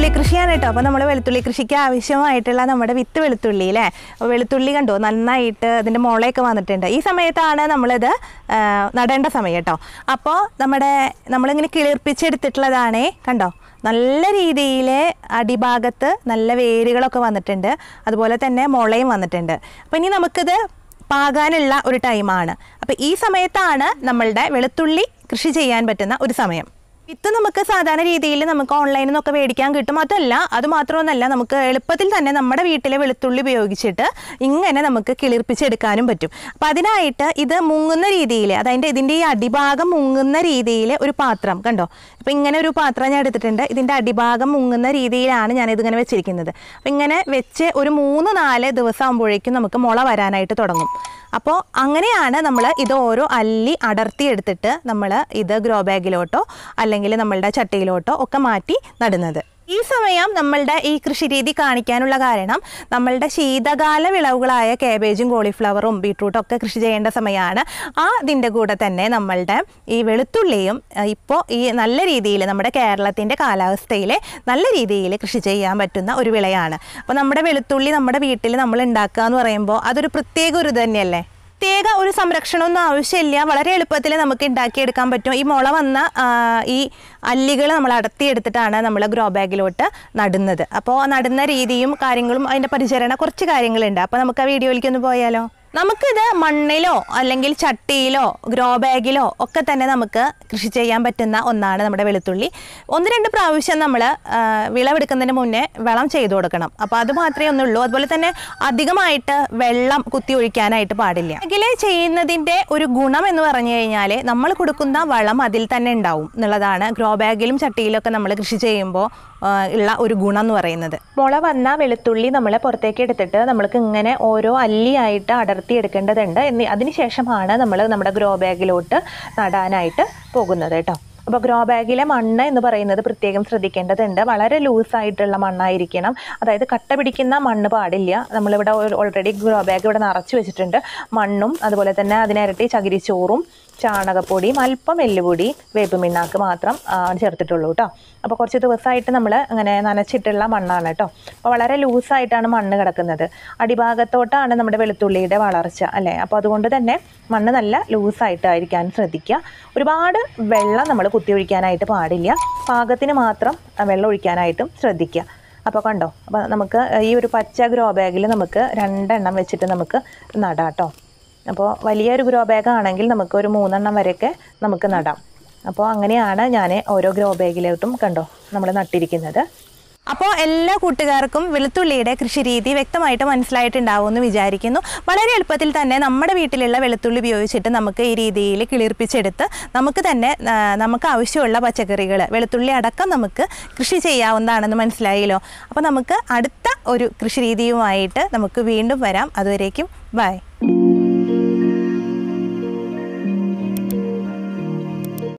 വെളുത്തുള്ളി കൃഷിയാണ് കേട്ടോ അപ്പോൾ നമ്മൾ വെളുത്തുള്ളി കൃഷിക്ക് ആവശ്യമായിട്ടുള്ള നമ്മുടെ വിത്ത് വെളുത്തുള്ളി അല്ലേ അപ്പോൾ വെളുത്തുള്ളി കണ്ടോ നന്നായിട്ട് അതിൻ്റെ മുളയൊക്കെ വന്നിട്ടുണ്ട് ഈ സമയത്താണ് നമ്മളിത് ആ, നടേണ്ട സമയം കേട്ടോ അപ്പോൾ നമ്മുടെ നമ്മളിങ്ങനെ കിളിർപ്പിച്ചെടുത്തിട്ടുള്ളതാണേ കണ്ടോ നല്ല രീതിയിൽ അടിഭാഗത്ത് നല്ല വേരുകളൊക്കെ വന്നിട്ടുണ്ട് അതുപോലെ തന്നെ മുളയും വന്നിട്ടുണ്ട് അപ്പോൾ ഇനി നമുക്കിത് പാകാനുള്ള ഒരു ടൈമാണ് അപ്പോൾ ഈ സമയത്താണ് നമ്മളുടെ വെളുത്തുള്ളി കൃഷി ചെയ്യാൻ പറ്റുന്ന ഒരു സമയം വിത്ത് നമുക്ക് സാധാരണ രീതിയിൽ നമുക്ക് ഓൺലൈനിൽ നിന്നൊക്കെ മേടിക്കാൻ കിട്ടും അതല്ല അത് മാത്രമൊന്നല്ല നമുക്ക് എളുപ്പത്തിൽ തന്നെ നമ്മുടെ വീട്ടിലെ വെളുത്തുള്ളി ഉപയോഗിച്ചിട്ട് ഇങ്ങനെ നമുക്ക് കിളിർപ്പിച്ചെടുക്കാനും പറ്റും അപ്പം അതിനായിട്ട് ഇത് മുങ്ങുന്ന രീതിയിൽ അതായത് ഇതിൻ്റെ ഈ അടിഭാഗം മുങ്ങുന്ന രീതിയിൽ ഒരു പാത്രം കണ്ടോ അപ്പം ഇങ്ങനെ ഒരു പാത്രം ഞാൻ എടുത്തിട്ടുണ്ട് ഇതിൻ്റെ അടിഭാഗം മുങ്ങുന്ന രീതിയിലാണ് ഞാൻ ഇതിങ്ങനെ വെച്ചിരിക്കുന്നത് അപ്പം ഇങ്ങനെ വെച്ച് ഒരു മൂന്ന് നാല് ദിവസം ആകുമ്പോഴേക്കും നമുക്ക് മുള വരാനായിട്ട് തുടങ്ങും അപ്പോൾ അങ്ങനെയാണ് നമ്മൾ ഇത് ഓരോ അല്ലി അടർത്തി എടുത്തിട്ട് നമ്മൾ ഇത് ഗ്രോ ബാഗിലോട്ടോ അല്ലെങ്കിൽ നമ്മളുടെ ചട്ടിയിലോട്ടോ ഒക്കെ മാറ്റി നടുന്നത് ഈ സമയം നമ്മളുടെ ഈ കൃഷി രീതി കാണിക്കാനുള്ള കാരണം നമ്മളുടെ ശീതകാല വിളവുകളായ കാബേജും കോളിഫ്ലവറും ബീട്രൂട്ടും ഒക്കെ കൃഷി ചെയ്യേണ്ട സമയമാണ് ആ ഇതിൻ്റെ കൂടെ തന്നെ നമ്മളുടെ ഈ വെളുത്തുള്ളിയും ഇപ്പോൾ ഈ നല്ല രീതിയിൽ നമ്മുടെ കേരളത്തിൻ്റെ കാലാവസ്ഥയിൽ നല്ല രീതിയിൽ കൃഷി ചെയ്യാൻ പറ്റുന്ന ഒരു വിളയാണ് അപ്പോൾ നമ്മുടെ വെളുത്തുള്ളി നമ്മുടെ വീട്ടിൽ നമ്മൾ ഉണ്ടാക്കുക എന്ന് പറയുമ്പോൾ അതൊരു പ്രത്യേക ഒരു ഇത് തന്നെയല്ലേ പ്രത്യേക ഒരു സംരക്ഷണമൊന്നും ആവശ്യമില്ല വളരെ എളുപ്പത്തിൽ നമുക്ക് ഉണ്ടാക്കിയെടുക്കാൻ പറ്റും ഈ മുള വന്ന ആ, ഈ അല്ലികൾ നമ്മൾ അടർത്തിയെടുത്തിട്ടാണ് നമ്മൾ ഗ്രോ ബാഗിലോട്ട് നടുന്നത് അപ്പോൾ നടുന്ന രീതിയും കാര്യങ്ങളും അതിൻ്റെ പരിചരണ കുറച്ച് കാര്യങ്ങളുണ്ട് അപ്പോൾ നമുക്ക് ആ വീഡിയോയിലേക്ക് ഒന്ന് പോയാലോ നമുക്കിത് മണ്ണിലോ അല്ലെങ്കിൽ ചട്ടിയിലോ ഗ്രോ ബാഗിലോ ഒക്കെ തന്നെ നമുക്ക് കൃഷി ചെയ്യാൻ പറ്റുന്ന ഒന്നാണ് നമ്മുടെ വെളുത്തുള്ളി ഒന്ന് രണ്ട് പ്രാവശ്യം നമ്മൾ വിളവെടുക്കുന്നതിന് മുന്നേ വളം ചെയ്തു കൊടുക്കണം അപ്പോൾ അത് മാത്രമേ ഒന്നുള്ളൂ അതുപോലെ തന്നെ അധികമായിട്ട് വെള്ളം കുത്തി ഒഴിക്കാനായിട്ട് പാടില്ല എങ്കിൽ ചെയ്യുന്നതിൻ്റെ ഒരു ഗുണം എന്ന് പറഞ്ഞു കഴിഞ്ഞാൽ നമ്മൾ കൊടുക്കുന്ന വളം അതിൽ തന്നെ ഉണ്ടാവും എന്നുള്ളതാണ് ഗ്രോ ബാഗിലും ചട്ടിയിലൊക്കെ നമ്മൾ കൃഷി ചെയ്യുമ്പോൾ ആ, ഉള്ള ഒരു ഗുണം എന്ന് പറയുന്നത് മുള വന്ന വെളുത്തുള്ളി നമ്മൾ പുറത്തേക്ക് എടുത്തിട്ട് നമ്മൾക്ക് ഇങ്ങനെ ഓരോ അല്ലിയായിട്ട് അടർത്തി എടുക്കേണ്ടതുണ്ട് എന്നി അതിനുശേഷമാണ് നമ്മൾ നമ്മുടെ ഗ്രോ ബാഗിലോട്ട് നടാനായിട്ട് പോകുന്നത് കേട്ടോ അപ്പോൾ ഗ്രോ ബാഗിലെ മണ്ണ് എന്ന് പറയുന്നത് പ്രത്യേകം ശ്രദ്ധിക്കേണ്ടതുണ്ട് വളരെ ലൂസായിട്ടുള്ള മണ്ണായിരിക്കണം അതായത് കട്ട പിടിക്കുന്ന മണ്ണ് പാടില്ല നമ്മളിവിടെ ഓൾറെഡി ഗ്രോ ബാഗ് ഇവിടെ നിറച്ച് വെച്ചിട്ടുണ്ട് മണ്ണും അതുപോലെ തന്നെ അതിനിരട്ടി ചകിരിച്ചോറും ചാണകപ്പൊടിയും അല്പം എല്ലുപൊടി വേപ്പ് മിണ്ണാക്ക് മാത്രം ആ, ചേർത്തിട്ടുള്ളൂ കേട്ടോ അപ്പോൾ കുറച്ച് ദിവസമായിട്ട് നമ്മൾ അങ്ങനെ നനച്ചിട്ടുള്ള മണ്ണാണ് കേട്ടോ അപ്പോൾ വളരെ ലൂസായിട്ടാണ് മണ്ണ് കിടക്കുന്നത് അടിഭാഗത്തോട്ടാണ് നമ്മുടെ വെളുത്തുള്ളിയുടെ വളർച്ച അല്ലേ അപ്പോൾ അതുകൊണ്ട് തന്നെ മണ്ണ് നല്ല ലൂസായിട്ടായിരിക്കാൻ ശ്രദ്ധിക്കുക ഒരുപാട് വെള്ളം നമ്മൾ കുത്തി ഒഴിക്കാനായിട്ട് പാടില്ല പാകത്തിന് മാത്രം ആ, വെള്ളം ഒഴിക്കാനായിട്ടും ശ്രദ്ധിക്കുക അപ്പോൾ കണ്ടോ അപ്പോൾ നമുക്ക് ഈ ഒരു പച്ച ഗ്രോ ബാഗിൽ നമുക്ക് രണ്ടെണ്ണം വെച്ചിട്ട് നമുക്ക് നടാം കേട്ടോ അപ്പോൾ വലിയൊരു ഗ്രോ ബാഗ് ആണെങ്കിൽ നമുക്ക് ഒരു മൂന്നെണ്ണം വരെയൊക്കെ നമുക്ക് നടാം അപ്പോൾ അങ്ങനെയാണ് ഞാൻ ഓരോ ഗ്രോ ബാഗിലോട്ടും കണ്ടോ നമ്മൾ നട്ടിരിക്കുന്നത് അപ്പോൾ എല്ലാ കൂട്ടുകാർക്കും വെളുത്തുള്ളിയുടെ കൃഷി രീതി വ്യക്തമായിട്ട് മനസ്സിലായിട്ടുണ്ടാവുമെന്ന് വിചാരിക്കുന്നു വളരെ എളുപ്പത്തിൽ തന്നെ നമ്മുടെ വീട്ടിലുള്ള വെളുത്തുള്ളി ഉപയോഗിച്ചിട്ട് നമുക്ക് ഈ രീതിയിൽ കിളിർപ്പിച്ചെടുത്ത് നമുക്ക് തന്നെ ആ, നമുക്ക് ആവശ്യമുള്ള പച്ചക്കറികൾ വെളുത്തുള്ളി അടക്കം നമുക്ക് കൃഷി ചെയ്യാവുന്നതാണെന്ന് മനസ്സിലായല്ലോ അപ്പോൾ നമുക്ക് അടുത്ത ഒരു കൃഷി രീതിയുമായിട്ട് നമുക്ക് വീണ്ടും വരാം അതുവരേക്കും ബൈ